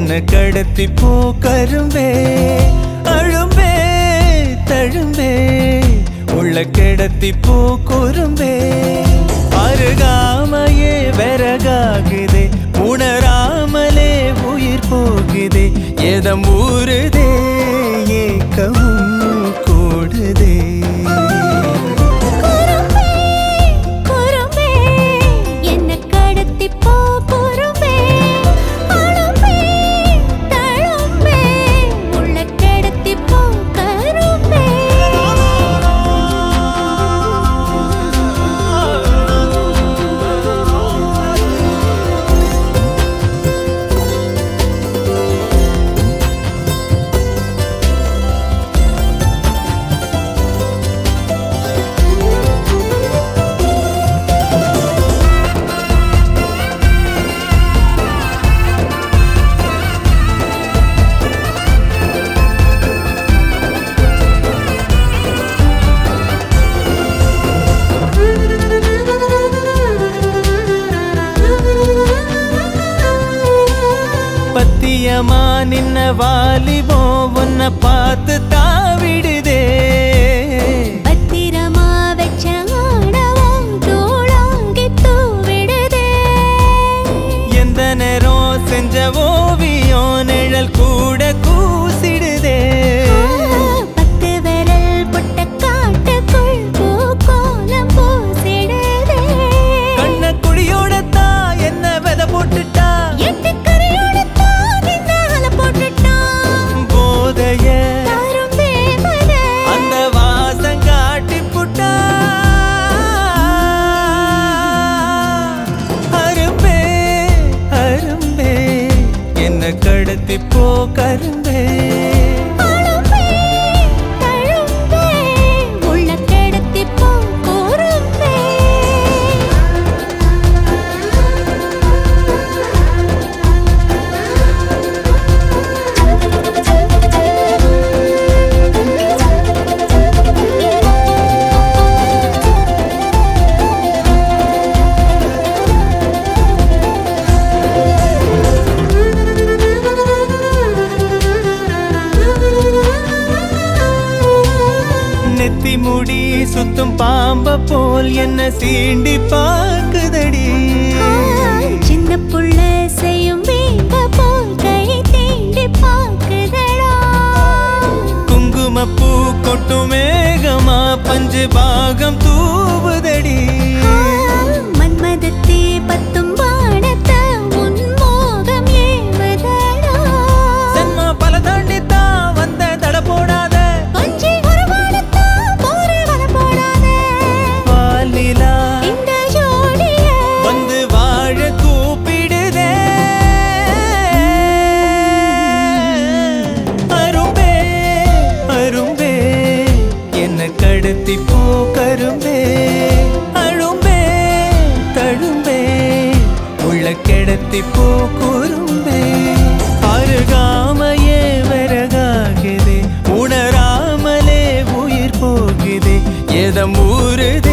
என்ன கடத்தி போ கரும்பே அழும்பே தழும்பே உள்ள கிடத்தி போ குறும்பே அருகாமையே விறகாகுதே உணராமலே உயிர் போகுதே எதம் ஊறுதே ஏக்கமும் கூடுதே குறும்பே குறும்பே என்ன கடத்தி போ குறும்பே அழும்பே தழும்பே உள்ள கடத்தி போ கரும்பே பத்தியமா நின்ன வாலிபோ உன்னை பார்த்து தாவிடுதே பத்திரமா வச்ச ஆணவம் தூளாங்கி தூவிடுதே எந்த நேரம் செஞ்ச ஓவியம் நிழல் கூட கூசிடுதே பத்து விரல் புட்ட காட்டுக்குள் பூக்கோலம் பூசிடுதே கண்ண குடியோட தான் என்ன விதை போட்டுட்டா எட்டு கரையோட தான் நின்னால போட்டுட்டான் போதைய தாரும் தேவதை அந்த வாசம் காட்டி புட்டா அரும்பே அரும்பே என்ன கடத்தி போ கரும்பே அழும்பே தழும்பே உள்ள கிடத்தி போ குறும்பே நெத்தி முடி சுத்தும் பாம்ப போல் என்ன சீண்டி பாக்குதடி சின்ன புள்ள செய்யும் வீம்ப போல் கை தீண்டி பாக்குதடா குங்குமப்பூ கொட்டும் மேகமா பஞ்சு பாகம் தூவுதடி மன்மதத்தே பத்தும் வானத்த உன் மோகம் ஏவதடா சென்மா பல தாண்டித்தான் வந்த தட போடாத கொஞ்சி உருவாடத்தா போரே வர போடாதே பாலிலா இந்த ஜோடிய வந்து வாழ கூப்பிடுதே அரும்பே அரும்பே என்ன கடத்தி போ கரும்பே அழும்பே தழும்பே உள்ள கிடத்தி போ குறும்பே அருகாமையே விறகாகுதே உணராமலே உயிர் போகுதே எதம் ஊறுதே